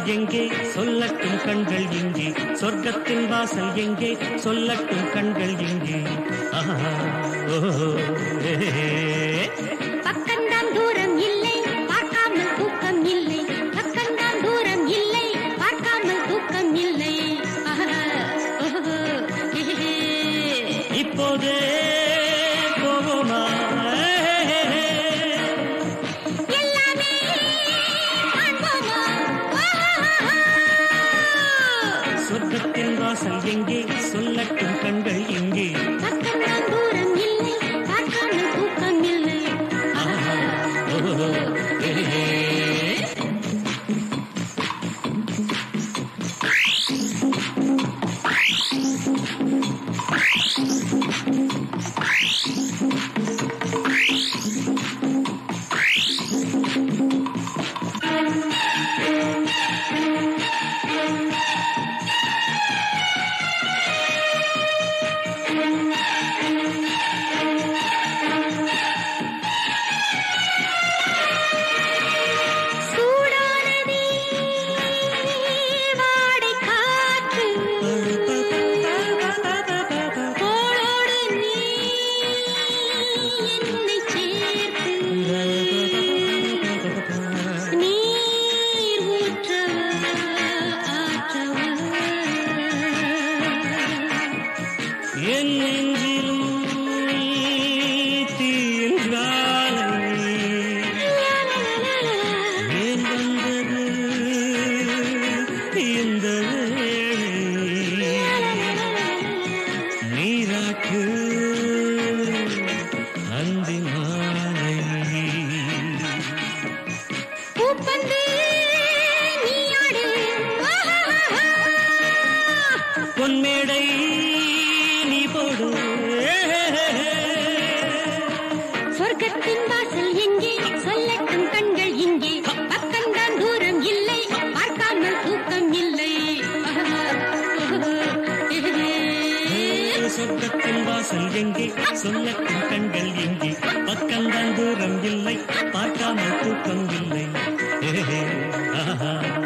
எங்கே சொல்லட்டும் கண்கள் எங்கே சொர்க்கத்தின் வாசல் எங்கே சொல்லட்டும் கண்கள் எங்கே ஆஹா, ஓஹோ, ஏ, பக்கம்தான் தூரம் இல்லை பார்க்காமல் தூக்கம் இல்லை பக்கம்தான் தூரம் இல்லை பார்க்காமல் தூக்கம் இல்லை ஆஹா, ஓஹோ, ஹே, இப்போதே போவோமா எல்லாமே காண்போமா ஆஹா. சொர்க்கத்தின் வாசல் எங்கே சொல்லட்டும் கண்கள் எங்கே பக்கம்தான் தூரம் இல்லை பார்க்காமல் தூக்கம் இல்லை ஆஹா, ஓஹோ, ஏ, ஏ. சூடானதே வாடை காற்று தோளோடு நீ என்னை சேர்த்து நீர் ஊற்றவா ஆற்றவா என் நெஞ்சிலும் தீயின் ஜுவாலை ஏன் வந்தது இந்த வேளை? நீராட்டு அந்தி மாலை பூப்பந்து நீயாடு பொன்மேடை நீ போடு சொர்க்கத்தின் வாசல் எங்கே சொல்லட்டும் கண்கள் இங்கே பக்கம்தான் தூரம் இல்லை பார்க்காமல் தூக்கம் இல்லை சொர்க்கத்தின் வாசல் எங்கே சொல்லட்டும் கண்கள் எங்கே பக்கம்தான் தூரம் இல்லை பார்க்காமல் தூக்கம் இல்லை ஆஹா